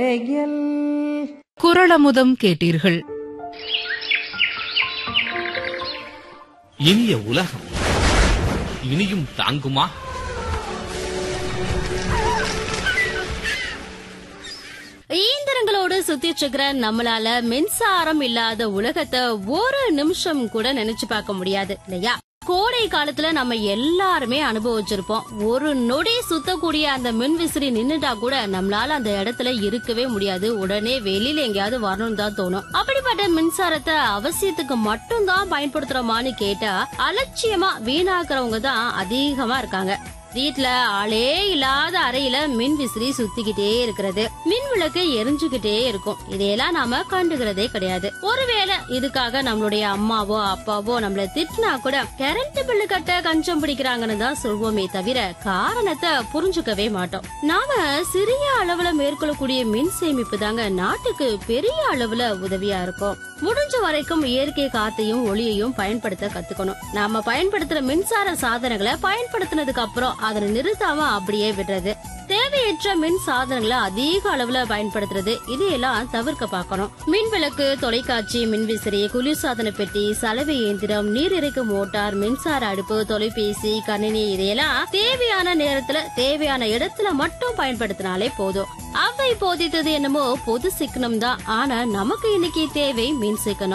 செயல் குரளமுதம் கேட்டீர்கள் இனிய உலகம் இனியும் தாங்குமா இயந்திரங்களோடு சுத்திட்டு இருக்கிற நம்மளால மின்சாரம் இல்லாத உலகத்தை ஒரு நிமிஷம் கூட நினைச்சு பார்க்க முடியாது இல்லையா கோடை காலத்துல நம்ம எல்லாருமே அனுபவிச்சிருப்போம் ஒரு நொடி சுத்தக்கூடிய அந்த மின்விசிறி நின்னுட்டா கூட நம்மளால அந்த இடத்துல இருக்கவே முடியாது உடனே வெளியில எங்கேயாவது வரணும் தான் தோணும் அப்படிப்பட்ட மின்சாரத்தை அவசியத்துக்கு மட்டும் தான் பயன்படுத்துறோமான்னு கேட்டா அலட்சியமா வீணாக்குறவங்க தான் அதிகமா இருக்காங்க வீட்ல ஆளே இல்லாத அறையில மின் விசிறி சுத்திக்கிட்டே இருக்கிறது மின் விளக்கு எரிஞ்சுகிட்டே இருக்கும் இதையெல்லாம் நாம கண்டுகிறதே கிடையாது ஒருவேளை இதுக்காக நம்மளுடைய அம்மாவோ அப்பாவோ நம்மள திட்டினா கூட கரண்ட் பில்லு கட்ட கஞ்சம் பிடிக்கிறாங்கன்னு தான் சொல்வோமே தவிர காரணத்தை புரிஞ்சுக்கவே மாட்டோம் நாம சிறிய அளவுல மேற்கொள்ளக்கூடிய மின் சேமிப்பு தாங்க நாட்டுக்கு பெரிய அளவுல உதவியா இருக்கும் முடிஞ்ச வரைக்கும் இயற்கை காத்தையும் ஒளியையும் பயன்படுத்த கத்துக்கணும் நாம பயன்படுத்துற மின்சார சாதனங்களை பயன்படுத்தினதுக்கு அப்புறம் அதனை நிறுத்தாம அப்படியே விடுறது தேவையற்ற மின் சாதனங்களை அதிக அளவுல பயன்படுத்துறது இதையெல்லாம் தவிர்க்க பார்க்கணும் மின் விளக்கு தொலைக்காட்சி மின்விசிறி குளிர்சாதன பெட்டி சலவை இயந்திரம் நீர் இறைக்கும் மோட்டார் மின்சார அடுப்பு தொலைபேசி கணினி இதையெல்லாம் தேவையான நேரத்துல தேவையான இடத்துல மட்டும் பயன்படுத்தினாலே போதும் அவை போதித்தது என்னமோ பொது சிக்கனம் தான் ஆனா நமக்கு இன்னைக்கு தேவை மின் சிக்கனம்